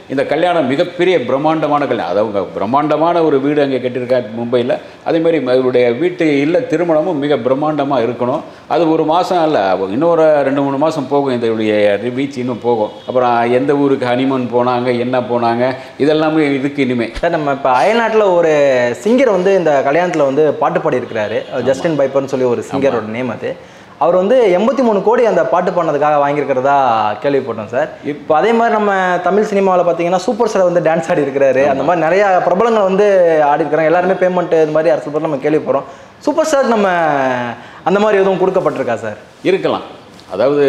இந்த கல்யாணம் மிகப்பெரிய பிரம்மாண்டமான கல்யாணம் அது அவங்க பிரம்மாண்டமான ஒரு வீடு அங்கே கட்டியிருக்காங்க மும்பையில் அதேமாதிரி அவருடைய வீட்டு இல்ல திருமணமும் மிக பிரம்மாண்டமாக இருக்கணும் அது ஒரு மாதம் அல்ல இன்னொரு ரெண்டு மூணு மாதம் போகும் இதனுடைய ரீச் இன்னும் போகும் அப்புறம் எந்த ஊருக்கு ஹனிமூன் போனாங்க என்ன போனாங்க இதெல்லாமே இதுக்கு இனிமே சார் நம்ம இப்போ அயல்நாட்டில் ஒரு சிங்கர் வந்து இந்த கல்யாணத்தில் வந்து பாட்டு பாடியிருக்கிறாரு ஜஸ்டின் பைப்பர்னு சொல்லி ஒரு சிங்கரோட நேம் அது அவர் வந்து எண்பத்தி மூணு கோடி அந்த பாட்டு பாடினதுக்காக வாங்கியிருக்கிறதா கேள்விப்பட்டோம் சார் இப்போ அதே மாதிரி நம்ம தமிழ் சினிமாவில் பார்த்தீங்கன்னா சூப்பர் ஸ்டார் வந்து டான்ஸ் ஆடி இருக்கிறாரு அந்த மாதிரி நிறைய பிரபலங்கள் வந்து ஆடி இருக்கிறாங்க எல்லாருமே பேமெண்ட் இது மாதிரி அரசு பொருள் நம்ம கேள்விப்படுறோம் சூப்பர் ஸ்டார் நம்ம அந்த மாதிரி எதுவும் கொடுக்கப்பட்டிருக்கா சார் இருக்கலாம் அதாவது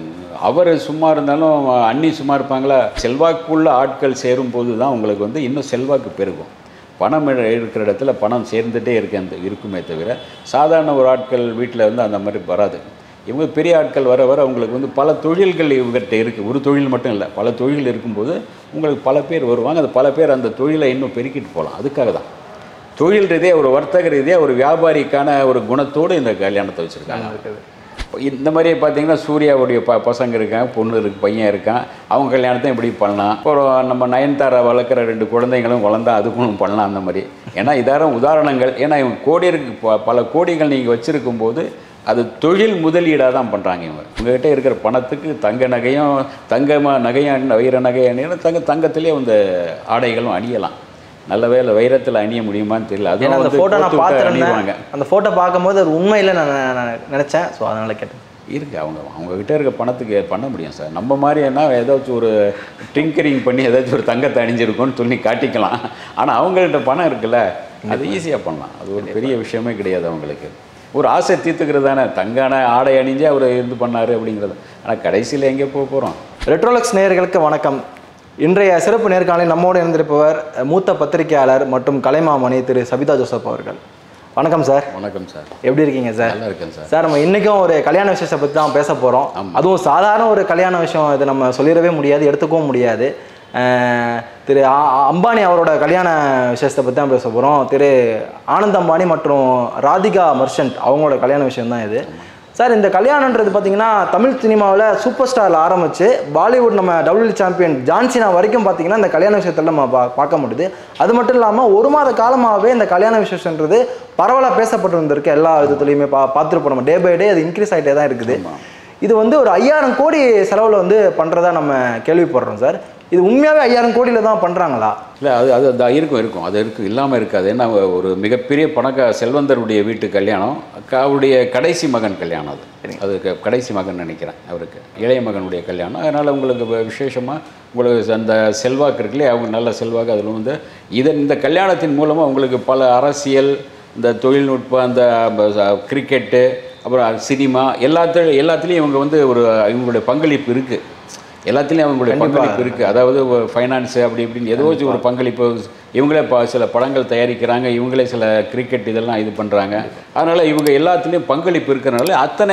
அவர் சும்மா இருந்தாலும் அண்ணி சும்மா இருப்பாங்களா செல்வாக்குள்ள ஆட்கள் சேரும் போது தான் உங்களுக்கு வந்து இன்னும் செல்வாக்கு பெருகும் பணம் இரு- இருக்கிற இடத்துல பணம் சேர்ந்துட்டே இருக்க அந்த இருக்குமே தவிர சாதாரண ஒரு ஆட்கள் வீட்டில் வந்து அந்த மாதிரி வராது இவங்க பெரிய ஆட்கள் வர வர அவங்களுக்கு வந்து பல தொழில்கள் இவங்ககிட்ட இருக்குது ஒரு தொழில் மட்டும் இல்லை பல தொழில் இருக்கும்போது உங்களுக்கு பல பேர் வருவாங்க அது பல பேர் அந்த தொழிலை இன்னும் பெருக்கிட்டு போகலாம் அதுக்காக தான் தொழில் ரீதியாக ஒரு வர்த்தக ரீதியாக ஒரு வியாபாரிக்கான ஒரு குணத்தோடு இந்த கல்யாணத்தை வச்சுருக்காங்க இந்த மாதிரியே பார்த்தீங்கன்னா சூர்யாவுடைய ப பசங்க இருக்காங்க பொண்ணு இருக்கு பையன் இருக்கான் அவங்க கல்யாணத்தை இப்படி பண்ணலாம் ஒரு நம்ம நயன்தாரா வளர்க்குற ரெண்டு குழந்தைங்களும் வளர்ந்தா அதுக்கும் பண்ணலாம் அந்த மாதிரி ஏன்னா இதாரம் உதாரணங்கள் ஏன்னா இவங்க கோடி இருக்கு ப- பல கோடிகள் நீங்கள் வச்சுருக்கும் போது அது தொழில் முதலீடாக தான் பண்ணுறாங்க இவங்க உங்ககிட்ட இருக்கிற பணத்துக்கு தங்க நகையும் தங்கமா நகையும் அணி- வைர நகை அணியலாம் தங்க தங்கத்திலே அந்த ஆடைகளும் அணியலாம் நல்ல வேளை வைரத்தில் அணிய முடியுமான்னு தெரியல ஏன்னா அதுவும் அந்த வந்து ஃபோட்டோ நான் கோர்த்து விட்டு பார்த்துருந்தேன் அணிவாங்க அந்த ஃபோட்டோ பார்க்கும்போது அது உண்மையில் நான் நான் நினச்சேன் ஸோ அதனால் கேட்டேன் இருக்கு அவங்க அவங்கக்கிட்ட இருக்க பணத்துக்கு பண்ண முடியும் சார் நம்ம மாதிரி என்ன ஏதாச்சும் ஒரு டிங்கரிங் பண்ணி ஏதாச்சும் ஒரு தங்கத்தை அணிஞ்சிருக்கோன்னு சொல்லி காட்டிக்கலாம் ஆனால் அவங்கள்ட்ட பணம் இருக்குல்ல அது ஈஸியாக பண்ணலாம் அது ஒரு பெரிய விஷயமே கிடையாது அவங்களுக்கு ஒரு ஆசை தீர்த்துக்கிறது தானே தங்கான ஆடை அணிஞ்சு அவர் இருந்து பண்ணார் அப்படிங்கிறது ஆனால் கடைசியில் எங்கே போக போகிறோம் ரெட்ரோலக்ஸ் நேயர்களுக்கு வணக்கம் இன்றைய சிறப்பு நேர்காணலில் நம்மோடு இருந்திருப்பவர் மூத்த பத்திரிகையாளர் மற்றும் கலைமாமணி திரு சபிதா ஜோசப் அவர்கள் வணக்கம் சார் வணக்கம் சார் எப்படி இருக்கீங்க சார் நல்லா இருக்கேன் சார் சார் நம்ம இன்றைக்கும் ஒரு கல்யாண விஷயத்தை பற்றி தான் பேச போகிறோம் அதுவும் சாதாரண ஒரு கல்யாண விஷயம் இது நம்ம சொல்லிடவே முடியாது எடுத்துக்கவும் முடியாது அஹ், திரு ஆ- ஆ- அம்பானி அவரோட கல்யாண விஷயத்தை பற்றி தான் பேச போகிறோம் திரு ஆனந்த் அம்பானி மற்றும் ராதிகா மர்ஷன்ட் அவங்களோட கல்யாண விஷயம் தான் இது சார் இந்த கல்யாணன்றது பார்த்தீங்கன்னா தமிழ் சினிமாவில் சூப்பர் ஸ்டாரில் ஆரம்பித்து பாலிவுட் நம்ம டபிள்யூ சாம்பியன் ஜான்சினா வரைக்கும் பார்த்தீங்கன்னா இந்த கல்யாண விஷயத்தில் நம்ம பா பார்க்க முடியுது அது மட்டும் இல்லாமல் ஒரு மாத காலமாகவே இந்த கல்யாண விஷயம்ன்றது பரவலாக பேசப்பட்டு வந்திருக்கு எல்லா விதத்துலையுமே பா பார்த்துருப்போம் நம்ம டே பை டே அது இன்க்ரீஸ் ஆகிட்டே தான் இருக்குது இது வந்து ஒரு ஐயாயிரம் கோடி செலவில் வந்து பண்ணுறதா நம்ம கேள்விப்படுறோம் சார் இது உண்மையாகவே ஐயாயிரம் கோடியில் தான் பண்ணுறாங்களா இல்லை அது அது அது இருக்கும் இருக்கும் அது இருக்கும் இல்லாமல் இருக்காது ஏன்னா ஒரு மிகப்பெரிய பணக்க செல்வந்தருடைய வீட்டு கல்யாணம் க- அவருடைய கடைசி மகன் கல்யாணம் அது அது க- கடைசி மகன் நினைக்கிறேன் அவருக்கு இளைய மகனுடைய கல்யாணம் அதனால் உங்களுக்கு வ- விசேஷமா உங்களுக்கு அந்த செல்வாக்கு இருக்குல்லையே அவங்க நல்ல செல்வாக்கு அதில் வந்து இதன் இந்த கல்யாணத்தின் மூலமாக உங்களுக்கு பல அரசியல் இந்த தொழில்நுட்பம் அந்த கிரிக்கெட்டு அப்புறம் சினிமா எல்லாத்துலையும் எல்லாத்துலேயும் இவங்க வந்து ஒரு இவங்களுடைய பங்களிப்பு இருக்குது எல்லாத்துலேயும் அவங்களுடைய பங்களிப்பு இருக்குது அதாவது ஃபைனான்ஸ் அப்படி இப்படின்னு ஏதோ ஒரு பங்களிப்பு இவங்களே ப சில படங்கள் தயாரிக்கிறாங்க இவங்களே சில கிரிக்கெட் இதெல்லாம் இது பண்ணுறாங்க அதனால் இவங்க எல்லாத்துலேயும் பங்களிப்பு இருக்கிறனால அத்தனை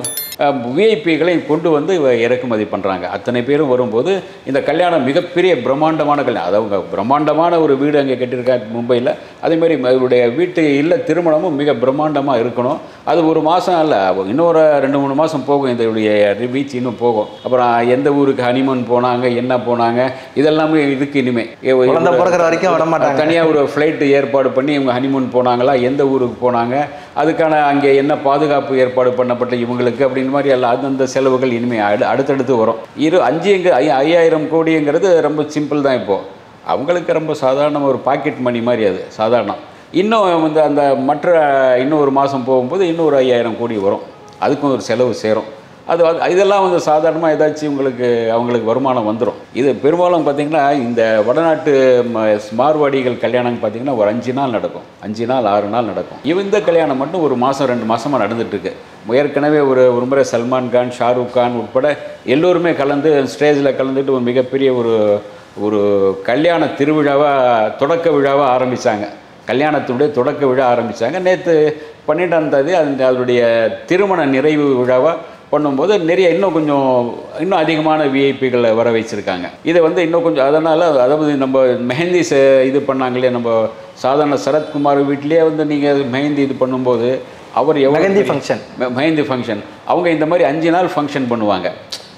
விஐபிகளையும் கொண்டு வந்து இவ இறக்குமதி பண்ணுறாங்க அத்தனை பேரும் வரும்போது இந்த கல்யாணம் மிகப்பெரிய பிரம்மாண்டமான கல்யாணம் அது அவங்க பிரம்மாண்டமான ஒரு வீடு அங்கே கட்டியிருக்காங்க மும்பையில் அதேமாதிரி அவருடைய வீட்டு இல்ல திருமணமும் மிக பிரம்மாண்டமாக இருக்கணும் அது ஒரு மாதம் அல்ல இன்னொரு ரெண்டு மூணு மாதம் போகும் இதனுடைய ரீச் இன்னும் போகும் அப்புறம் எந்த ஊருக்கு ஹனிமூன் போனாங்க என்ன போனாங்க இதெல்லாமே இதுக்கு இனிமே குழந்தை பிறக்கிற வரைக்கும் விட மாட்டாங்க தனியாக ஒரு ஃப்ளைட்டு ஏற்பாடு பண்ணி இவங்க ஹனிமூன் போனாங்களா எந்த ஊருக்கு போனாங்க அதுக்கான அங்கே என்ன பாதுகாப்பு ஏற்பாடு பண்ணப்பட்ட இவங்களுக்கு அப்படின்னு மாதிரி எல்லாம் அந்தந்த செலவுகள் இனிமேல் அடு அடுத்தடுத்து வரும் இரு அஞ்சு எங்க ஐ ஐயாயிரம் கோடிங்கிறது ரொம்ப சிம்பிள் தான் இப்போது அவங்களுக்கு ரொம்ப சாதாரண ஒரு பாக்கெட் மணி மாதிரி அது சாதாரணம் இன்னும் வந்து அந்த மற்ற இன்னும் ஒரு மாதம் போகும்போது இன்னும் ஒரு ஐயாயிரம் கோடி வரும் அதுக்கும் ஒரு செலவு சேரும் அது அது- இதெல்லாம் வந்து சாதாரணமாக ஏதாச்சும் உங்களுக்கு அவங்களுக்கு வருமானம் வந்துடும் இது பெரும்பாலும் பார்த்திங்கன்னா இந்த வடநாட்டு ம- மார்வாடிகள் கல்யாணம் பார்த்திங்கன்னா ஒரு அஞ்சு நாள் நடக்கும் அஞ்சு நாள் ஆறு நாள் நடக்கும் இவ இந்த கல்யாணம் மட்டும் ஒரு மாதம் ரெண்டு மாதமாக நடந்துட்டுருக்கு ஏற்கனவே ஒரு ஒரு முறை சல்மான் கான் ஷாருக் கான் உட்பட எல்லோருமே கலந்து ஸ்டேஜில் கலந்துட்டு ஒரு மிகப்பெரிய ஒரு ஒரு கல்யாண திருவிழாவாக தொடக்க விழாவாக ஆரம்பித்தாங்க கல்யாணத்தினுடைய தொடக்க விழா ஆரம்பித்தாங்க நேற்று பன்னிரெண்டாம் தேதி அந்த அதனுடைய திருமண நிறைவு விழாவாக பண்ணும்போது நிறைய இன்னும் கொஞ்சம் இன்னும் அதிகமான விஐபிகளை வர வச்சுருக்காங்க இதை வந்து இன்னும் கொஞ்சம் அதனால் அதாவது நம்ம மெஹந்தி ச இது பண்ணாங்களே நம்ம சாதாரண சரத்குமார் வீட்லேயே வந்து நீங்கள் மெஹந்தி இது பண்ணும்போது அவர் எவ்வளோ மெஹந்தி பெரிய- function. மெ- மெஹந்தி ஃபங்க்ஷன் அவங்க இந்த மாதிரி அஞ்சு நாள் ஃபங்க்ஷன் பண்ணுவாங்க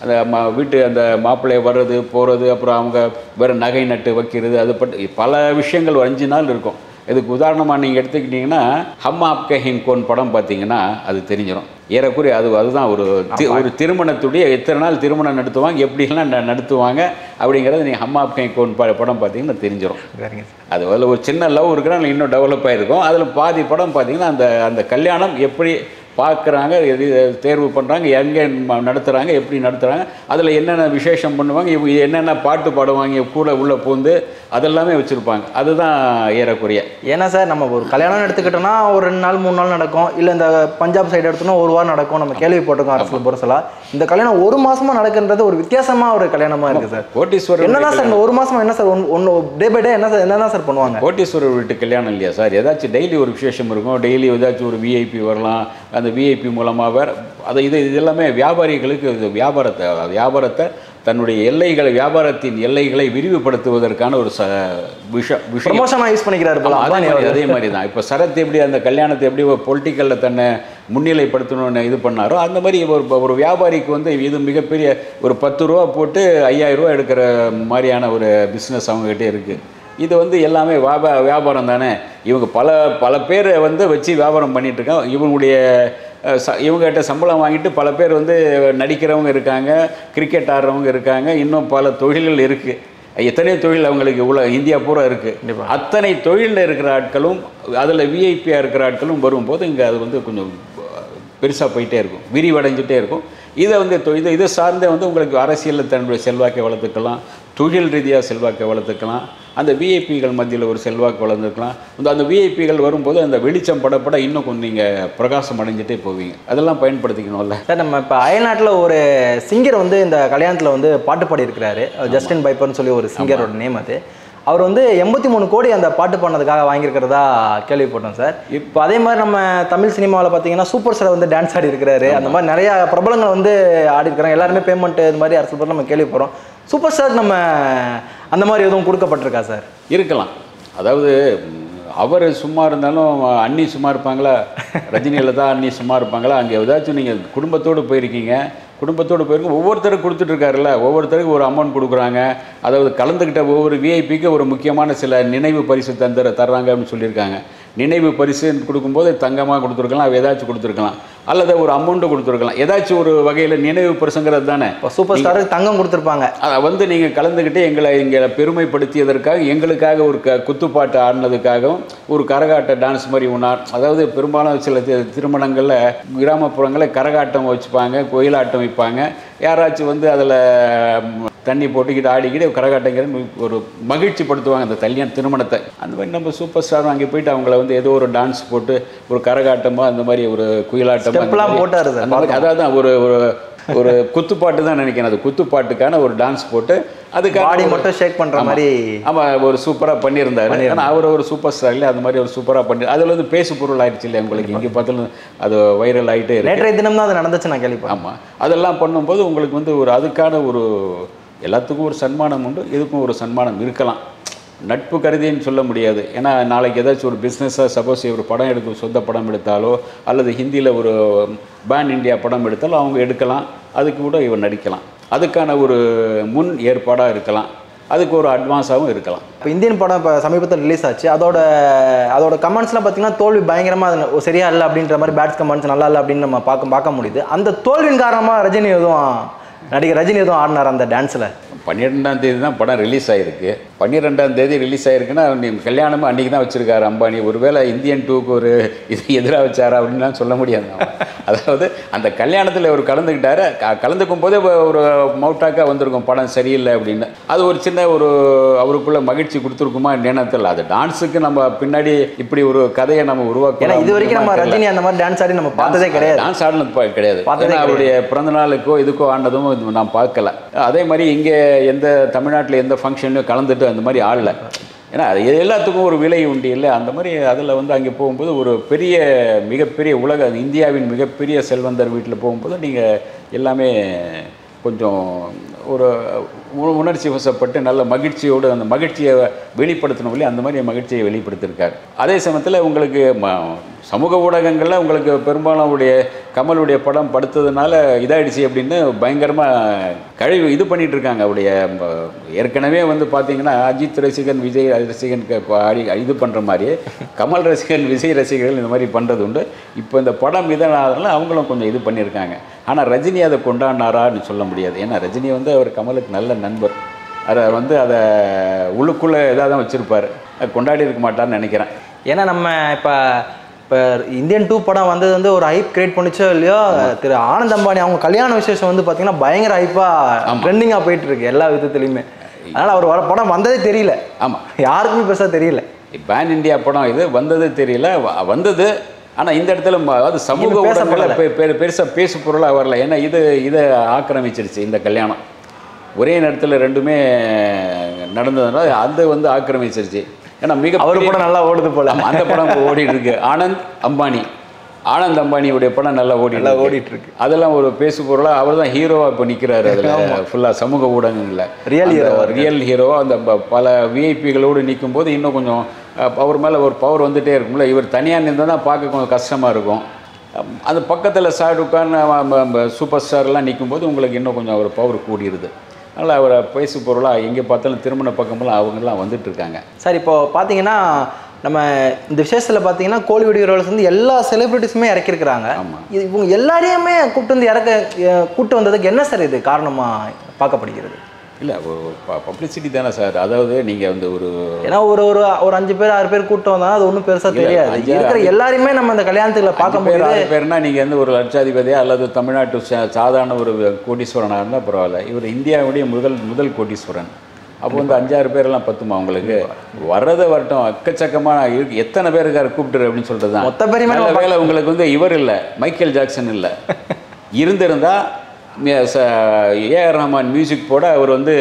அந்த ம வீட்டு அந்த மாப்பிள்ளை வர்றது போகிறது அப்புறம் அவங்க வேறு நகை நட்டு வைக்கிறது அது பட்டு பல விஷயங்கள் ஒரு அஞ்சு நாள் இருக்கும் இதுக்கு உதாரணமாக நீங்கள் எடுத்துக்கிட்டிங்கன்னா ஹம் ஆப்கே ஹிங்கோன் படம் பார்த்தீங்கன்னா அது தெரிஞ்சிடும் ஏறக்குறைய அது அதுதான் ஒரு தி- ஒரு திருமணத்துடைய எத்தனை நாள் திருமணம் நடத்துவாங்க எப்படிலாம் ந- நடத்துவாங்க அப்படிங்கிறது நீங்கள் ஹம் ஆப்கே ஹிங்கோன் ப படம் பார்த்தீங்கன்னா தெரிஞ்சிடும் சரிங்க சார் அது அதில் ஒரு சின்ன லவ் இருக்கிறாங்க இன்னும் டெவலப் ஆகிருக்கும் அதில் பாதி படம் பார்த்தீங்கன்னா அந்த அந்த கல்யாணம் எப்படி பார்க்குறாங்க எது தேர்வு பண்ணுறாங்க எங்கே நடத்துகிறாங்க எப்படி நடத்துகிறாங்க அதில் என்னென்ன விசேஷம் பண்ணுவாங்க இவங்க என்னென்ன பாட்டு பாடுவாங்க கூட உள்ளே பூந்து அதெல்லாமே வச்சுருப்பாங்க அதுதான் ஏறக்குறைய ஏன்னா சார் நம்ம ஒரு கல்யாணம் எடுத்துக்கிட்டோம்னா ஒரு ரெண்டு நாள் மூணு நாள் நடக்கும் இல்லை இந்த பஞ்சாப் சைடு எடுத்தோம்னா ஒரு வாரம் நடக்கும் நம்ம கேள்விப்பட்டிருக்கோம் அரசியல் புரசலா இந்த கல்யாணம் ஒரு மாசமா நடக்குன்றது ஒரு வித்தியாசமா ஒரு கல்யாணமா இருக்கு சார் கோட்டீஸ்வரர் என்னதான் சார் இந்த ஒரு மாசமா என்ன சார் ஒன்று டே பை டே என்ன சார் என்னதான் சார் பண்ணுவாங்க கோட்டீஸ்வரர் வீட்டு கல்யாணம் இல்லையா சார் ஏதாச்சும் டெய்லி ஒரு விசேஷம் இருக்கும் டெய்லி ஏதாச்சும் ஒரு விஐபி வரலாம் அந்த விஐபி மூலமாக வேறு அது இது இது எல்லாமே வியாபாரிகளுக்கு இது வியாபாரத்தை வியாபாரத்தை தன்னுடைய எல்லைகளை வியாபாரத்தின் எல்லைகளை விரிவுபடுத்துவதற்கான ஒரு ச விஷ விஷயம் ப்ரமோஷனா யூஸ் பண்ணிக்கிறாரு போல ஆமா, அதே அம்பானி மாதிரி அவர்கள். அதே மாதிரி தான் இப்போ சரத் எப்படி அந்த கல்யாணத்தை எப்படி பொலிட்டிக்கலில் தன்னை முன்னிலைப்படுத்தணும்னு இது பண்ணாரோ அந்த மாதிரி ஒரு ஒரு வியாபாரிக்கு வந்து இது மிகப்பெரிய ஒரு பத்து ரூபா போட்டு ஐயாயிரம் ரூபா எடுக்கிற மாதிரியான ஒரு பிஸ்னஸ் அவங்ககிட்ட இருக்குது இது வந்து எல்லாமே வியாபா வியாபாரம் தானே இவங்க பல பல பேரை வந்து வச்சு வியாபாரம் பண்ணிட்டு இருக்காங்க இவங்களுடைய அஹ், ச இவங்ககிட்ட சம்பளம் வாங்கிட்டு பல பேர் வந்து நடிக்கிறவங்க இருக்காங்க கிரிக்கெட் ஆடுறவங்க இருக்காங்க இன்னும் பல தொழில்கள் இருக்குது எத்தனையோ தொழில் அவங்களுக்கு உள்ள இந்தியா பூரா இருக்குது அத்தனை தொழிலில் இருக்கிற ஆட்களும் அதில் விஐபியாக இருக்கிற ஆட்களும் வரும்போது இங்கே அது வந்து கொஞ்சம் பெருசாக போயிட்டே இருக்கும் விரிவடைஞ்சிட்டே இருக்கும் இதை வந்து தொ- இதை இதை சார்ந்தே வந்து உங்களுக்கு அரசியலில் தன்னுடைய செல்வாக்கை வளர்த்துக்கலாம் தொழில் ரீதியாக செல்வாக்கை வளர்த்துக்கலாம் அந்த விஐபிகள் மத்தியில் ஒரு செல்வாக்கு வளர்ந்துக்கலாம் அந்த அந்த விஐபிகள் வரும்போது அந்த வெளிச்சம் படப்பட இன்னும் கொஞ்சம் நீங்கள் பிரகாசம் அடைஞ்சிட்டே போவீங்க அதெல்லாம் பயன்படுத்திக்கணும்ல சார் நம்ம இப்போ அயல்நாட்டில் ஒரு சிங்கர் வந்து இந்த கல்யாணத்தில் வந்து பாட்டு பாடி இருக்கிறாரு ஜஸ்டின் பைப்பர்னு சொல்லி ஒரு சிங்கரோட நேம் அது அவர் வந்து எண்பத்தி மூணு கோடி அந்த பாட்டு பாடினதுக்காக வாங்கியிருக்கிறதா கேள்விப்பட்டோம் சார் இப்போ அதே மாதிரி நம்ம தமிழ் சினிமாவில் பார்த்தீங்கன்னா சூப்பர் ஸ்டார் வந்து டான்ஸ் ஆடி இருக்கிறாரு அந்த மாதிரி நிறையா பிரபலங்கள் வந்து ஆடி இருக்கிறாங்க எல்லாருமே பேமெண்ட் இது மாதிரி அரசு பொருள் நம்ம கேள்விப்படுறோம் சூப்பர் ஸ்டார் நம்ம அந்த மாதிரி எதுவும் கொடுக்கப்பட்டிருக்கா சார் இருக்கலாம் அதாவது அவர் சும்மா இருந்தாலும் அண்ணி சும்மா இருப்பாங்களா ரஜினியில் தான் அண்ணி சும்மா இருப்பாங்களா அங்கே ஏதாச்சும் நீங்கள் குடும்பத்தோடு போயிருக்கீங்க குடும்பத்தோடு போயிருக்க ஒவ்வொருத்தரும் கொடுத்துட்டு இருக்காருல்ல ஒவ்வொருத்தருக்கும் ஒரு அமௌண்ட் கொடுக்குறாங்க அதாவது கலந்துக்கிட்ட ஒவ்வொரு விஐபிக்கு ஒரு முக்கியமான சில நினைவு பரிசு தந்துற தர்றாங்க அப்படின்னு சொல்லியிருக்காங்க நினைவு பரிசு கொடுக்கும்போது தங்கமாக கொடுத்துருக்கலாம் ஏதாச்சும் கொடுத்துருக்கலாம் அல்லது ஒரு அமௌண்ட்டு கொடுத்துருக்கலாம் ஏதாச்சும் ஒரு வகையில் நினைவு பரிசுங்கிறது தானே இப்போ சூப்பர் ஸ்டாருக்கு தங்கம் கொடுத்துருப்பாங்க அதை வந்து நீங்கள் கலந்துக்கிட்டு எங்களை இங்கே பெருமைப்படுத்தியதற்காக எங்களுக்காக ஒரு க குத்துப்பாட்டு ஆடினதுக்காகவும் ஒரு கரகாட்ட டான்ஸ் மாதிரி ஒன்றா அதாவது பெரும்பாலும் சில தி- திருமணங்களில் கிராமப்புறங்களில் கரகாட்டம் வச்சுப்பாங்க கோயிலாட்டம் வைப்பாங்க யாராச்சும் வந்து அதில் தண்ணி போட்டுக்கிட்டு ஆடிக்கிட்டு கரகாட்டங்கிற ஒரு மகிழ்ச்சி படுத்துவாங்க அந்த கல்யாண திருமணத்தை அந்த மாதிரி நம்ம சூப்பர் ஸ்டார் அங்கே போயிட்டு அவங்கள வந்து ஏதோ ஒரு டான்ஸ் போட்டு ஒரு கரகாட்டமோ அந்த மாதிரி ஒரு குயிலாட்டமோ அந்த Step-லாம் மாதிரி- போட்டாரு சார், அந்த மாதிரி அதான் ஒரு ஒரு ஒரு குத்துப்பாட்டு தான் நினைக்கிறேன் அது குத்துப்பாட்டுக்கான ஒரு டான்ஸ் போட்டு அதுக்காக பாடி ஒரு- மட்டும் ஷேக் பண்ற ஆமா. மாதிரி ஆமா ஒரு சூப்பரா பண்ணியிருந்தாரு ஆனா அவர் ஒரு சூப்பர் ஸ்டார் இல்ல அந்த மாதிரி ஒரு சூப்பரா பண்ணி அதுல வந்து பேசு பொருள் ஆயிடுச்சு இல்லையா உங்களுக்கு எங்க பார்த்தாலும் அது வைரல் ஆயிட்டே இருக்கு நேற்றைய தினம் தான் அது நடந்துச்சு நான் கேள்விப்பட்டேன் ஆமா அதெல்லாம் பண்ணும்போது உங்களுக்கு வந்து ஒரு அதுக்கான ஒரு எல்லாத்துக்கும் ஒரு சன்மானம் உண்டு இதுக்கும் ஒரு சன்மானம் இருக்கலாம் நட்பு கருதின்னு சொல்ல முடியாது ஏன்னா நாளைக்கு ஏதாச்சும் ஒரு பிஸ்னஸாக சப்போஸ் ஒரு படம் எடுக்க சொந்த படம் எடுத்தாலோ அல்லது ஹிந்தியில் ஒரு பேன் இந்தியா படம் எடுத்தாலோ அவங்க எடுக்கலாம் அதுக்கு கூட இவர் நடிக்கலாம் அதுக்கான ஒரு முன் ஏற்பாடாக இருக்கலாம் அதுக்கு ஒரு அட்வான்ஸாகவும் இருக்கலாம் இப்போ இந்தியன் படம் இப்போ சமீபத்தில் ரிலீஸ் ஆச்சு அதோட அதோட கமெண்ட்ஸ்லாம் பார்த்தீங்கன்னா தோல்வி பயங்கரமாக அது சரியா இல்லை அப்படின்ற மாதிரி பேட்ஸ் கமெண்ட்ஸ் நல்லா இல்லை அப்படின்னு நம்ம பார்க்க பார்க்க முடியுது அந்த தோல்வியின் காரணமாக ரஜினி எதுவும் நடிகர் ரஜினி எதுவும் ஆடினார் அந்த டான்ஸில் பன்னிரெண்டாம் தேதி தான் படம் ரிலீஸ் ஆகிருக்கு பன்னிரெண்டாம் தேதி ரிலீஸ் ஆயிருக்குன்னா நீ கல்யாணமும் அன்றைக்கி தான் வச்சுருக்காரு அம்பானி ஒருவேளை இந்தியன் டூக்கு ஒரு இது எதிராக வச்சாரா அப்படின்லாம் சொல்ல முடியாது நாம. அதாவது அந்த கல்யாணத்தில் அவர் கலந்துக்கிட்டாரு க- கலந்துக்கும் போதே ஒ- ஒரு மவுட்டாக்காக வந்திருக்கும் படம் சரியில்லை அப்படின்னு அது ஒரு சின்ன ஒரு அவருக்குள்ள மகிழ்ச்சி கொடுத்துருக்குமா நேனத்தில் அது டான்ஸுக்கு நம்ம பின்னாடி இப்படி ஒரு கதையை நம்ம உருவாக்க ஏன்னா இது வரைக்கும் நம்ம ரஜினி அந்த மாதிரி டான்ஸ் ஆடி நம்ம பார்த்ததே கிடையாது டான்ஸ் ஆடினது பா- கிடையாது பார்த்ததே ஏன்னா அவருடைய பிறந்த நாளுக்கோ இதுக்கோ ஆனதும் இது நான் பார்க்கல அதே மாதிரி இங்கே எந்த தமிழ்நாட்டில் எந்த ஃபங்க்ஷன்லையும் கலந்துட்டு அந்த மாதிரி ஆடல ஏன்னா அது எல்லாத்துக்கும் ஒரு விலை உண்டு இல்லை அந்த மாதிரி அதில் வந்து அங்கே போகும்போது ஒரு பெரிய மிகப்பெரிய உலக இந்தியாவின் மிகப்பெரிய செல்வந்தர் வீட்டில் போகும்போது நீங்கள் எல்லாமே கொஞ்சம் ஒரு உ- உணர்ச்சி வசப்பட்டு நல்ல மகிழ்ச்சியோடு அந்த மகிழ்ச்சியை வெளிப்படுத்தணும் இல்லையா அந்த மாதிரி மகிழ்ச்சியை வெளிப்படுத்தியிருக்காரு அதே சமயத்தில் உங்களுக்கு ம- சமூக ஊடகங்களில் உங்களுக்கு பெரும்பாலும் அவருடைய கமலுடைய படம் படுத்ததுனால இதாயிடுச்சு அப்படின்னு பயங்கரமாக கழிவு இது பண்ணிட்டு இருக்காங்க அவருடைய ம, ஏற்கனவே வந்து பார்த்தீங்கன்னா அஜித் ரசிகன் விஜய் ரசிகன் க- ப- அடி இது பண்ணுற மாதிரியே கமல் ரசிகன் விஜய் ரசிகர்கள் இந்த மாதிரி பண்ணுறது உண்டு இப்போ இந்த படம் இதனால அவங்களும் கொஞ்சம் இது பண்ணியிருக்காங்க ஆனால் ரஜினி அதை கொண்டாடினாரான்னு சொல்ல முடியாது ஏன்னா ரஜினி வந்து அவர் கமலுக்கு நல்ல நண்பர் அதை வந்து அதை உள்ளுக்குள்ளே இதாக தான் வச்சுருப்பார் கொண்டாடி இருக்க மாட்டார்னு நினைக்கிறேன் ஏன்னா நம்ம இப்போ இப்போ இந்தியன் டூ படம் வந்தது வந்து ஒரு ஹைப் கிரியேட் பண்ணிச்சோ இல்லையோ திரு ஆனந்த் அம்பானி அவங்க கல்யாண விசேஷம் வந்து பார்த்தீங்கன்னா பயங்கர ஹைப்பாக ட்ரெண்டிங்காக போயிட்டு இருக்கு எல்லா விதத்துலையுமே அதனால் அவர் வர படம் வந்ததே தெரியல ஆமாம் யாருக்குமே பெருசாக தெரியல பேன் இந்தியா படம் இது வந்தது தெரியல வ- வந்தது ஆனால் இந்த இடத்துல ம- அதாவது சமூக இது பேசப்படல. ஊடகங்களில் பெ பெரு பெருசாக பேசு பொருளாக வரல ஏன்னா இது இதை ஆக்கிரமிச்சிருச்சு இந்த கல்யாணம் ஒரே நேரத்தில் ரெண்டுமே நடந்ததுனால அது வந்து ஆக்கிரமிச்சிருச்சு ஏன்னா மிக அவர் படம் நல்லா ஓடுது போல ஆமா, அந்த படம் இப்போ ஓடிட்டு இருக்கு ஆனந்த் அம்பானி ஆனந்த் அம்பானியுடைய படம் நல்லா ஓடி நல்லா ஓடிட்டு இருக்கு. அதெல்லாம் ஒரு பேசு பொருளா அவர் தான் ஹீரோவா இப்போ நிற்கிறாரு அதில் ஃபுல்லாக சமூக ஊடகங்களில் Real hero ஆ ரியல் ஹீரோவா அந்த ப- பல விஐபிகளோடு நிற்கும் போது இன்னும் கொஞ்சம் அஹ், அவர் மேலே ஒரு பவர் வந்துட்டே இருக்கும்ல இவர் தனியாக நின்று தான் பார்க்க கொஞ்சம் கஷ்டமாக இருக்கும் அம், அது பக்கத்தில் ஷாருக் கான் சூப்பர் ஸ்டார்லாம் நிற்கும்போது உங்களுக்கு இன்னும் கொஞ்சம் அவர் பவர் கூடிருது அதனால் அவரை பேசு பொருளாக எங்கே பார்த்தாலும் திருமண பக்கமெல்லாம் அவங்கெல்லாம் வந்துட்டு இருக்காங்க சார் இப்போ பார்த்தீங்கன்னா நம்ம இந்த விசேஷத்தில் பார்த்தீங்கன்னா கோலிவுட் ஹீரோஸ் வந்து எல்லா செலிபிரிட்டிஸுமே இறக்கிருக்கிறாங்க ஆமா. இது இவங்க எல்லாரையுமே கூப்பிட்டு வந்து இறக்க அஹ், கூப்பிட்டு வந்ததுக்கு என்ன சார் இது காரணமாக பார்க்கப்படுகிறது இல்லை ஒரு பப்ளிசிட்டி தானே சார் அதாவது நீங்கள் வந்து ஒரு ஏன்னா ஒரு ஒரு ஒரு அஞ்சு பேர் ஆறு பேர் கூட்டம் வந்தா அது ஒன்றும் பெருசாக இல்ல, தெரியாது அஞ்சு- இருக்கிற எல்லாரையுமே நம்ம இந்த கல்யாணத்துல பார்க்க அஞ்சு பேர் முடியுது ஆறு பேர்னா நீங்கள் வந்து ஒரு லட்சாதிபதியா அல்லது தமிழ்நாட்டு சா- சாதாரண ஒரு கோடீஸ்வரனாக இருந்தால் பரவாயில்ல இவர் இந்தியாவுடைய முதல் முதல் கோடீஸ்வரன் அப்போ வந்து அஞ்சாறு பேரெல்லாம் பத்துமா உங்களுக்கு வர்றதை வரட்டும் அக்கச்சக்கமாக இருக்கு எத்தனை பேர் இருக்காரு கூப்பிட்டுரு அப்படின்னு சொல்கிறது தான் மொத்த பேரையுமே நல்ல வேலை உங்களுக்கு வந்து இவர் இல்லை மைக்கேல் ஜாக்சன் இல்லை இருந்திருந்தா ஏஆர் ரஹ்மான் மியூசிக் போட அவர் வந்து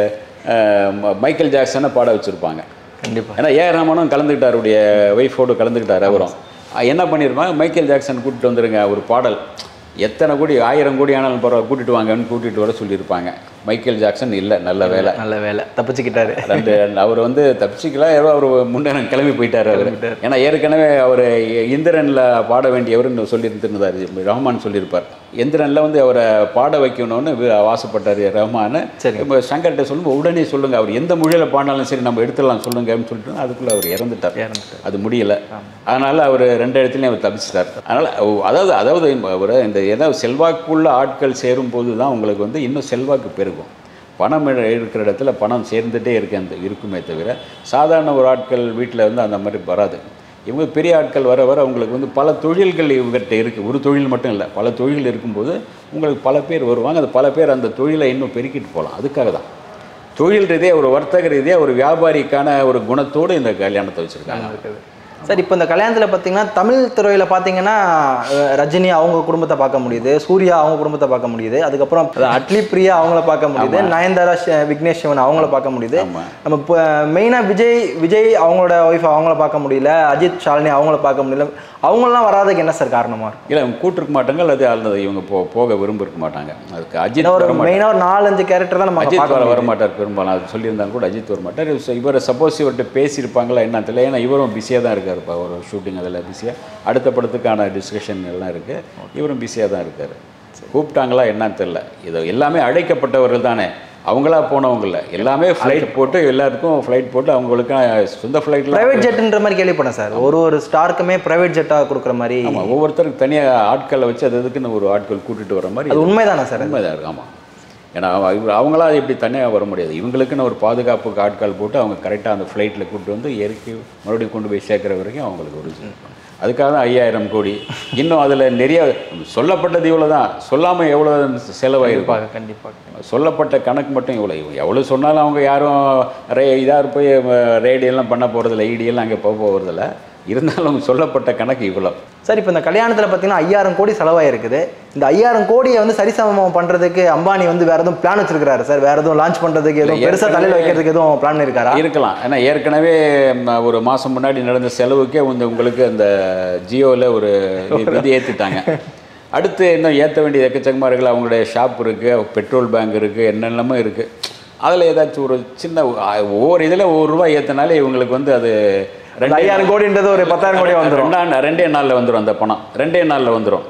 அஹ், ம- மைக்கேல் ஜாக்சனை பாட வச்சுருப்பாங்க கண்டிப்பா ஏன்னா ஏ ராமனும் கலந்துக்கிட்டார் அவருடைய ஒய்ஃபோடு கலந்துக்கிட்டார் அவரும் அஹ் என்ன பண்ணியிருப்பாங்க மைக்கேல் ஜாக்சன் கூட்டிட்டு வந்துருங்க ஒரு பாடல் எத்தனை கோடி ஆயிரம் கோடி ஆனாலும் பரவாயில்ல கூட்டிட்டு வாங்கன்னு கூட்டிட்டு வர சொல்லியிருப்பாங்க மைக்கேல் ஜாக்சன் இல்லை நல்ல வேலை நல்ல வேலை தப்பிச்சுக்கிட்டாரு ரெண்டு அவர் வந்து தப்பிச்சிக்கலாம் ஏதோ அவர் முன்னே கிளம்பி போயிட்டார் அவர் ஏன்னா ஏற்கனவே அவர் இந்திரனில் பாட வேண்டியவர்னு சொல்லியிருந்தார் ரஹ்மான் சொல்லியிருப்பார் இந்திரனில் வந்து அவரை பாட வைக்கணும்னு வி- ஆசைப்பட்டார் ரஹ்மான் சரி. இப்போ சங்கர்கிட்ட சொல்லும்போது உடனே சொல்லுங்க அவர் எந்த மொழியில் பாடினாலும் சரி நம்ம எடுத்துடலாம் சொல்லுங்கன்னு சொல்லிட்டு அதுக்குள்ளே அவர் இறந்துட்டார் இறந்துட்டார். அது முடியல அதனால அவர் ரெண்டு இடத்துலையும் அவர் தப்பிச்சிட்டார் அதனால் அதாவது அதாவது அவர் இந்த ஏதாவது செல்வாக்குள்ள ஆட்கள் சேரும் போது தான் உங்களுக்கு வந்து இன்னும் செல்வாக்கு பெருகும் பணம் இரு- இருக்கிற இடத்துல பணம் சேர்ந்துட்டே இருக்கு அந்த இருக்குமே தவிர சாதாரண ஒரு ஆட்கள் வீட்டில் வந்து அந்த மாதிரி வராது இவங்க பெரிய ஆட்கள் வர வர அவங்களுக்கு வந்து பல தொழில்கள் இவங்ககிட்ட இருக்குது ஒரு தொழில் மட்டும் இல்லை பல தொழில் இருக்கும்போது உங்களுக்கு பல பேர் வருவாங்க அது பல பேர் அந்த தொழிலை இன்னும் பெருக்கிட்டு போகலாம் அதுக்காக தான் தொழில் ரீதியாக ஒரு வர்த்தக ரீதியாக ஒரு வியாபாரிக்கான ஒரு குணத்தோடு இந்த கல்யாணத்தை வச்சுருக்காங்க இருக்குது சார் இப்போ இந்த கல்யாணத்தில் பார்த்தீங்கன்னா தமிழ் துறையில் பார்த்தீங்கன்னா அஹ், ரஜினி அவங்க குடும்பத்தை பார்க்க முடியுது சூர்யா அவங்க குடும்பத்தை பார்க்க முடியுது அதுக்கப்புறம் அட்லி பிரியா அவங்கள பார்க்க முடியுது நயன்தாரா ஷ- விக்னேஷ் சிவன் அவங்கள பார்க்க முடியுது ஆமா. நம்ம இப்போ மெயினாக விஜய் விஜய் அவங்களோட ஒய்ஃப் அவங்கள பார்க்க முடியல அஜித் ஷாலினி அவங்கள பார்க்க முடியல அவங்களாம் வராதுக்கு என்ன சார் காரணமாக இருக்கும் இல்லை அவங்க கூட்டிருக்க மாட்டாங்க அல்லது அல்லது இவங்க போ போக விரும்பிருக்க மாட்டாங்க அதுக்கு அஜித் ஏன்னா ஒரு வர மாட்டார் மெயினாக ஒரு நாலஞ்சு கேரக்டர் தான் நம்ம அங்க அஜித் பார்க்க வர முடியுது. வர மாட்டார் பெரும்பாலும் அது சொல்லியிருந்தாங்க கூட அஜித் வர மாட்டார் இவர் இவரை சப்போஸ் இவர்கிட்ட பேசியிருப்பாங்களா என்ன தெரியல ஏன்னா இவரும் பிஸியாக தான் இருக்கார் இப்போ ஒரு ஷூட்டிங் அதில் பிஸியாக அடுத்த படத்துக்கான டிஸ்கஷன் எல்லாம் இருக்குது இவரும் பிஸியாக தான் இருக்கார் கூப்பிட்டாங்களா என்னன்னு தெரியல இது எல்லாமே அழைக்கப்பட்டவர்கள் தானே அவங்களா போனவங்கள எல்லாமே ஃப்ளைட் போட்டு எல்லாருக்கும் ஃப்ளைட் போட்டு அவங்களுக்கு சொந்த ஃப்ளைட்டில் பிரைவேட் ஜெட்ன்ற மாதிரி கேள்விப்பட்டேன் சார் ஒரு ஒரு ஸ்டாருக்குமே பிரைவேட் ஜெட்டாக கொடுக்குற மாதிரி ஆமாம் ஒவ்வொருத்தருக்கு தனியாக ஆட்களை வச்சு அது அதுக்குன்னு ஒரு ஆட்கள் கூட்டிட்டு வர மாதிரி அது உண்மைதானே சார் உண்மைதான் இருக்கு ஆமாம் ஏன்னா அவ- இவர் அவங்களா இப்படி தனியாக வர முடியாது இவங்களுக்குன்னு ஒரு பாதுகாப்புக்கு ஆட்கள் போட்டு அவங்க கரெக்டாக அந்த ஃப்ளைட்டில் கூப்பிட்டு வந்து இறக்கி மறுபடியும் கொண்டு போய் சேர்க்குற வரைக்கும் அவங்களுக்கு ஒரு இது. அதுக்காக தான் ஐயாயிரம் கோடி இன்னும் அதில் நிறைய சொல்லப்பட்டது இவ்வளோ தான் சொல்லாமல் எவ்வளோ செலவாயிருப்பாங்க கண்டிப்பாக கண்டிப்பாக சொல்லப்பட்ட கணக்கு மட்டும் இவ்வளோ எவ்வளோ சொன்னாலும் அவங்க யாரும் ரே இதாக போய் ரேடி எல்லாம் பண்ண போகிறதில்ல ஈடியெல்லாம் அங்கே போக போகிறதில்ல இருந்தாலும் சொல்லப்பட்ட கணக்கு இவ்வளோ சார் இப்போ இந்த கல்யாணத்தில் பார்த்தீங்கன்னா ஐயாயிரம் கோடி செலவாயிருக்குது இந்த ஐயாயிரம் கோடியை வந்து சரிசமம் பண்ணுறதுக்கு அம்பானி வந்து வேற எதுவும் பிளான் வச்சிருக்காரு சார் வேற எதுவும் லான்ச் பண்ணுறதுக்கு எதுவும் இல்ல, பெருசாக தலையில் வைக்கிறதுக்கு எதுவும் பிளான் இருக்காரா இருக்கலாம் ஏன்னா ஏற்கனவே ம, ஒரு மாதம் முன்னாடி நடந்த செலவுக்கே வந்து உங்களுக்கு அந்த ஜியோவில் ஒரு வி- விதி ஏற்றிட்டாங்க அடுத்து இன்னும் ஏற்ற வேண்டியது எக்கச்சக்கமாக இருக்குல்ல அவங்களுடைய ஷாப் இருக்குது பெட்ரோல் பேங்க் இருக்குது என்னென்னமோ இருக்குது அதில் ஏதாச்சும் ஒரு சின்ன அ, ஒவ்வொரு இதில் ஒவ்வொரு ரூபாய் ஏற்றினாலே இவங்களுக்கு வந்து அது ரெண்டு ஐயாயிரம் கோடின்றது ஒரு பத்தாயிரம் கோடியாக வந்துடும் ரெண்டா ரெண்டே நாளில் வந்துடும் அந்த பணம் ரெண்டே நாளில் வந்துடும்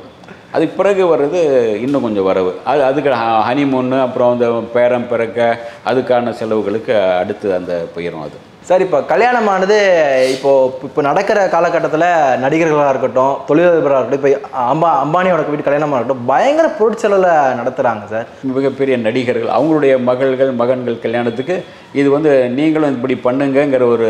அதுக்கு பிறகு வர்றது இன்னும் கொஞ்சம் வரவு அது அதுக்கு ஹனிமூன்னு அப்புறம் அந்த பேரம் பிறக்க அதுக்கான செலவுகளுக்கு அடுத்து அந்த போயிடும் அது சார் இப்போ கல்யாணமானது இப்போ இப்போ நடக்கிற காலகட்டத்தில் நடிகர்களாக இருக்கட்டும் தொழிலதிபராக இருக்கட்டும் இப்போ அம்பா அம்பானியோட வீட்டு கல்யாணமாக இருக்கட்டும் பயங்கர பொருட்செலவில் நடத்துகிறாங்க சார் மிகப்பெரிய நடிகர்கள் அவங்களுடைய மகள்கள் மகன்கள் கல்யாணத்துக்கு இது வந்து நீங்களும் இப்படி பண்ணுங்கங்கிற ஒரு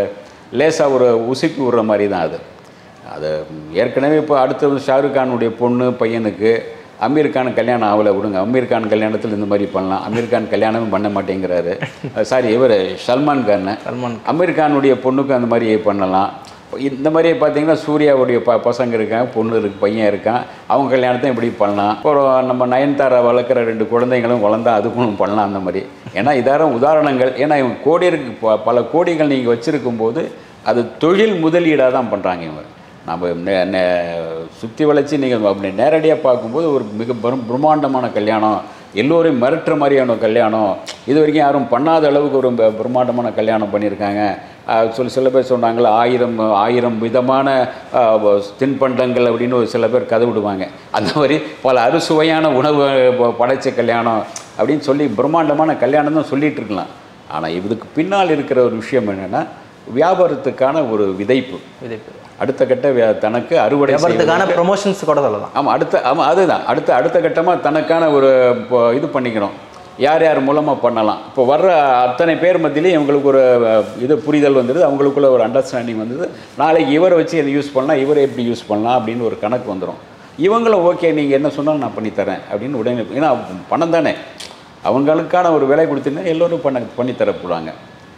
லேசாக ஒரு உசுப்பி விடுற மாதிரி தான் அது அது ஏற்கனவே இப்போ அடுத்து வந்து ஷாருக் கானுடைய பொண்ணு பையனுக்கு அமீர் கான் கல்யாணம் ஆகலை விடுங்க அமீர் கான் கல்யாணத்தில் இந்த மாதிரி பண்ணலாம் அமீர் கான் கல்யாணமே பண்ண மாட்டேங்கிறாரு சாரி இவர் சல்மான் கான் சல்மான் அமீர் கானுடைய பொண்ணுக்கு அந்த மாதிரி பண்ணலாம் இந்த மாதிரி பார்த்தீங்கன்னா சூர்யாவுடைய ப பசங்க இருக்காங்க பொண்ணு இருக்கு பையன் இருக்கான் அவங்க கல்யாணத்தையும் இப்படி பண்ணலாம் அப்புறம் நம்ம நயன்தாரா வளர்க்குற ரெண்டு குழந்தைங்களும் வளர்ந்தா அதுக்கும் பண்ணலாம் அந்த மாதிரி ஏன்னா இதாரம் உதாரணங்கள் ஏன்னா இவங்க கோடி இருக்கு ப- பல கோடிகள் நீங்கள் வச்சுருக்கும் போது அது தொழில் முதலீடாக தான் பண்ணுறாங்க இவங்க நம்ம நே- நே- சுற்றி வளைச்சி நீங்கள் அப்படி நேரடியாக பார்க்கும்போது ஒரு மிக பெரும் பிரம்மாண்டமான கல்யாணம் எல்லோரையும் மிரட்டுற மாதிரியான கல்யாணம் இது வரைக்கும் யாரும் பண்ணாத அளவுக்கு ஒரு ப- பிரம்மாண்டமான கல்யாணம் பண்ணியிருக்காங்க அஹ் சொல்லி சில பேர் சொன்னாங்களே ஆயிரம் ஆயிரம் விதமான அஹ், வ- தின்பண்டங்கள் அப்படின்னு ஒரு சில பேர் கதை விடுவாங்க அந்த மாதிரி பல அறுசுவையான உணவு ப- படைச்ச கல்யாணம் அப்படின்னு சொல்லி பிரம்மாண்டமான கல்யாணம் தான் சொல்லிட்டு இருக்கலாம் ஆனால் இதுக்கு பின்னால் இருக்கிற ஒரு விஷயம் என்னென்னா வியாபாரத்துக்கான ஒரு விதைப்பு விதைப்பு அடுத்த கட்ட வியா- தனக்கு அறுவடை வியாபாரத்துக்கான செய்வதற்கு- ப்ரொமோஷன்ஸ் கூட சொல்லலாம் ஆமாம் அடுத்த ஆமாம் அதுதான் அடுத்த அடுத்த கட்டமாக தனக்கான ஒரு இப்போ இது பண்ணிக்கணும் யார் யார் மூலமாக பண்ணலாம் இப்போ வர்ற அத்தனை பேர் மத்தியிலையும் இவங்களுக்கு ஒரு அஹ், இது புரிதல் வந்தது அவங்களுக்குள்ள ஒரு அண்டர்ஸ்டாண்டிங் வந்தது நாளைக்கு இவரை வச்சு இதை யூஸ் பண்ணலாம் இவரை எப்படி யூஸ் பண்ணலாம் அப்படின்னு ஒரு கணக்கு வந்துடும் இவங்களும் ஓகே நீங்கள் என்ன சொன்னாலும் நான் பண்ணித்தரேன் அப்படின்னு உடனே ஏன்னா பணம் தானே அவங்களுக்கான ஒரு விலை கொடுத்தீங்கன்னா எல்லோரும் பண்ண பண்ணித்தரப்படுவாங்க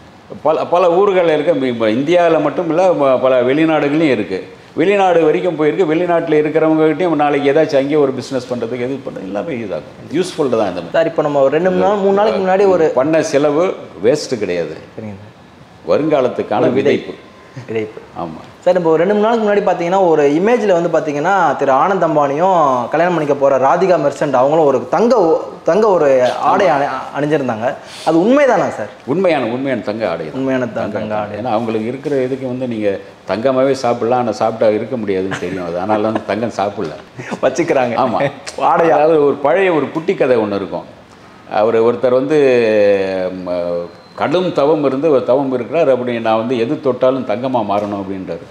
பல பல ஊர்களில் இருக்க இப்போ இந்தியாவில் மட்டும் இல்லை ம- பல வெளிநாடுகளையும் இருக்குது வெளிநாடு வரைக்கும் போயிருக்கு வெளிநாட்டில் இருக்கிறவங்ககிட்டயும் நாளைக்கு ஏதாச்சும் அங்கேயே ஒரு பிஸ்னஸ் பண்ணுறதுக்கு எது பண்ணுறது எல்லாமே இதாகும் யூஸ்ஃபுல் தான் இந்த மாதிரி சார் இப்போ நம்ம ஒரு ரெண்டு மூணு நாள் மூணு நாளைக்கு முன்னாடி ஒரு பண்ண செலவு வேஸ்ட்டு கிடையாது சரிங்க சார் வருங்காலத்துக்கான விதைப்பு விதைப்பு ஆமாம் சார் இப்போ ஒரு ரெண்டு மூணு நாளுக்கு முன்னாடி பார்த்தீங்கன்னா ஒரு இமேஜில் வந்து பார்த்தீங்கன்னா திரு ஆனந்த் அம்பானியும் கல்யாணம் பண்ணிக்க போகிற ராதிகா மெர்சன்ட் அவங்களும் ஒரு தங்க ஒ- தங்க ஒரு ஆடை அணி அணிஞ்சிருந்தாங்க அது உண்மைதானா சார் உண்மையான உண்மையான தங்க ஆடை தான். உண்மையான த- தங்க ஆடை ஏன்னா அவங்களுக்கு இருக்கிற இதுக்கு வந்து நீங்கள் தங்கமாகவே சாப்பிடலாம் ஆனால் சாப்பிட்டா இருக்க முடியாதுன்னு தெரியும் அது அதனால வந்து தங்கம் சாப்பிடல வச்சுக்கிறாங்க ஆமாம் ஆடையா அதாவது ஒரு பழைய ஒரு குட்டி கதை ஒன்று இருக்கும் அவர் ஒருத்தர் வந்து ம, கடும் தவம் இருந்து ஒரு தவம் இருக்கிறார் அப்படி நான் வந்து எது தொட்டாலும் தங்கமாக மாறணும் அப்படின்றாரு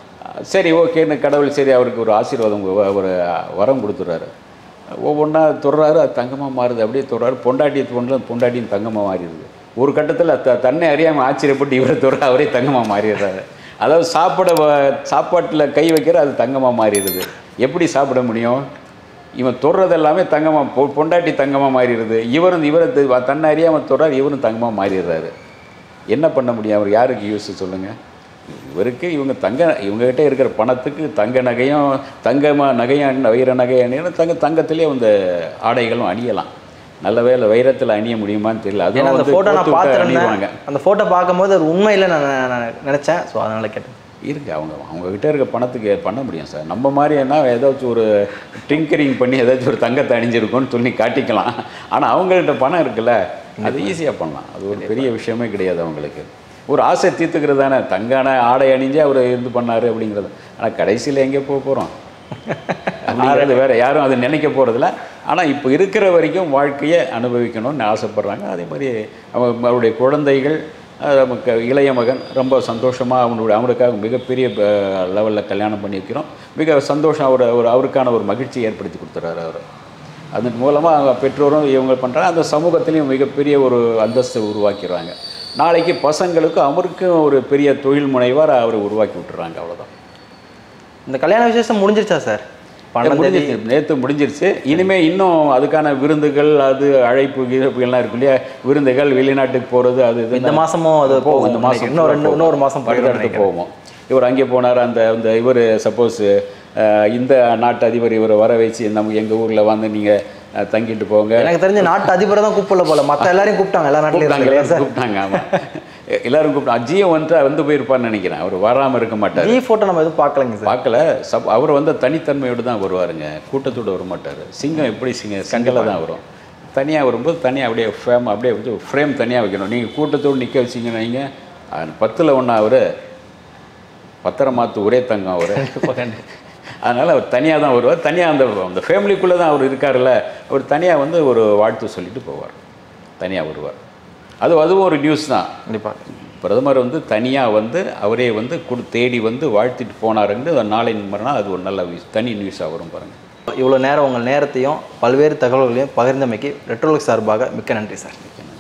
சரி ஓகேன்னு கடவுள் சரி அவருக்கு ஒரு ஆசீர்வாதம் வ- ஒரு வரம் கொடுத்துட்றாரு ஒவ்வொன்றா தொடுறாரு அது தங்கமாக மாறுது அப்படியே தொடுறாரு பொண்டாட்டி தோன்றல பொண்டாட்டியும் தங்கமாக மாறிடுது ஒரு கட்டத்தில் த தன்னை அறியாமல் ஆச்சரியப்பட்டு இவரை தொடுற அவரே தங்கமாக மாறிடுறாரு அதாவது சாப்பிட வ- சாப்பாட்டில் கை வைக்கிற அது தங்கமாக மாறிடுது எப்படி சாப்பிட முடியும் இவன் தொடுறது எல்லாமே தங்கமாக பொ பொண்டாட்டி தங்கமாக மாறிடுது இவரும் இவரை த- தன்னை அறியாமல் தொடுறார் இவரும் தங்கமாக மாறிடுறாரு என்ன பண்ண முடியும் அவர் யாருக்கு யூஸ் சொல்லுங்கள் இவருக்கு இவங்க தங்க இவங்ககிட்ட இருக்கிற பணத்துக்கு தங்க நகையும் தங்கமாக நகையும் வைர நகை அணியணும் தங்க தங்கத்திலே அந்த ஆடைகளும் அணியலாம் நல்ல வேளை வைரத்தில் அணிய முடியுமான்னு தெரியல அதுவும் ஏன்னா அந்த வந்து ஃபோட்டோ நான் கோத்து விட்டு பார்த்துருந்தேன் அணிவாங்க அந்த ஃபோட்டோ பார்க்கும்போது அது உண்மையில் நான் நான் நினச்சேன் ஸோ அதனால கேட்டேன் இருக்கு அவங்க அவங்கக்கிட்ட இருக்க பணத்துக்கு பண்ண முடியும் சார் நம்ம மாதிரி என்ன ஏதாச்சும் ஒரு டிங்கரிங் பண்ணி ஏதாச்சும் ஒரு தங்கத்தை அணிஞ்சிருக்கோன்னு சொல்லி காட்டிக்கலாம் ஆனால் அவங்கள்ட்ட பணம் இருக்குல்ல அது ஈஸியாக பண்ணலாம் அது ஒரு பெரிய விஷயமே கிடையாது அவங்களுக்கு ஒரு ஆசை தீர்த்துக்கிறது தானே தங்கான ஆடை அணிஞ்சு அவர் இருந்து பண்ணார் அப்படிங்கிறது ஆனால் கடைசியில் எங்கே போக போகிறோம் அப்படிங்கிறது வேற யாரும் அதை நினைக்க போகிறதில்ல ஆனால் இப்போ இருக்கிற வரைக்கும் வாழ்க்கையை அனுபவிக்கணும்னு ஆசைப்படுறாங்க அதே மாதிரி அவங்க அவருடைய குழந்தைகள் அஹ், நமக்கு இளைய மகன் ரொம்ப சந்தோஷமாக அவனுடைய அவனுக்காக மிகப்பெரிய லெவலில் கல்யாணம் பண்ணி வைக்கிறோம் மிக சந்தோஷம் அவர் ஒரு அவருக்கான ஒரு மகிழ்ச்சியை ஏற்படுத்தி கொடுத்துறாரு அவர் அதன் மூலமாக அவங்க பெற்றோரும் இவங்க பண்ணுறாங்க அந்த சமூகத்திலையும் மிகப்பெரிய ஒரு அந்தஸ்தை உருவாக்கிடுறாங்க நாளைக்கு பசங்களுக்கு அவருக்கும் ஒரு பெரிய தொழில் முனைவார் அவர் உருவாக்கி விட்டுறாங்க அவ்வளோதான் இந்த கல்யாண விசேஷம் முடிஞ்சிருச்சா சார் பன்னெண்டாம் தேதி முடிஞ்சிருச்சு நேற்று முடிஞ்சிருச்சு இனிமே இன்னும் அதுக்கான விருந்துகள் அது அழைப்பு கிழப்பு எல்லாம் இருக்கு இல்லையா விருந்துகள் வெளிநாட்டுக்கு போகிறது அது இது இந்த மாசமும் அது போகும் இந்த மாதம் இன்னும் ரெண்டு இன்னொரு மாசம் போயிடும் அடுத்தடுத்து போவோம் இவர் அங்கே போனார் அந்த அந்த இவர் சப்போஸ் இந்த நாட்டு அதிபர் இவரை வர வச்சு நம்ம எங்கள் ஊரில் வந்து நீங்கள் தங்கிட்டு போங்க எனக்கு தெரிஞ்ச நாட்டு அதிபரை தான் கூப்பிடல போல மற்ற எல்லாரையும் கூப்பிட்டாங்க எல்லா நாட்டிலையும் கூப்பிட்டாங்க இருக்காங்க சார் கூப்பிட்டாங்க ஆமாம் எல்லாரும் கூப்பிட்டாங்க அஜியும் வந்து வந்து போயிருப்பான்னு நினைக்கிறேன் அவர் வராமல் இருக்க மாட்டார் ஜி ஃபோட்டோ நம்ம எதுவும் பார்க்கலங்க சார் பார்க்கல சப் அவர் வந்து தனித்தன்மையோடு தான் வருவாருங்க கூட்டத்தோடு வர மாட்டார் சிங்கம் எப்படி சிங்கம் சிங்கல தான் வரும் தனியாக வரும்போது தனியாக அப்படியே ஃபேம் அப்படியே வந்து ஃப்ரேம் தனியாக வைக்கணும் நீங்கள் கூட்டத்தோடு நிற்க வச்சிங்கன்னா நீங்கள் பத்தில் ஒன்றா அவர் பத்திரம் மாற்று ஒரே தங்கம் அவர் அதனால் அவர் தனியாக தான் வருவார் தனியாக அந்த அந்த ஃபேமிலிக்குள்ளே தான் அவர் இருக்கார்ல அவர் தனியாக வந்து ஒரு வாழ்த்து சொல்லிட்டு போவார் தனியாக வருவார் அது அதுவும் ஒரு நியூஸ் தான் கண்டிப்பாக பிரதமர் வந்து தனியாக வந்து அவரே வந்து குடு தேடி வந்து வாழ்த்திட்டு போனாருன்னு நாளை மறுநாள் அது ஒரு நல்ல நியூஸ் தனி நியூஸாக வரும் பாருங்கள் இவ்வளோ நேரம் உங்கள் நேரத்தையும் பல்வேறு தகவல்களையும் பகிர்ந்தமைக்கு ரெட்ரோலுக்கு சார்பாக மிக்க நன்றி சார்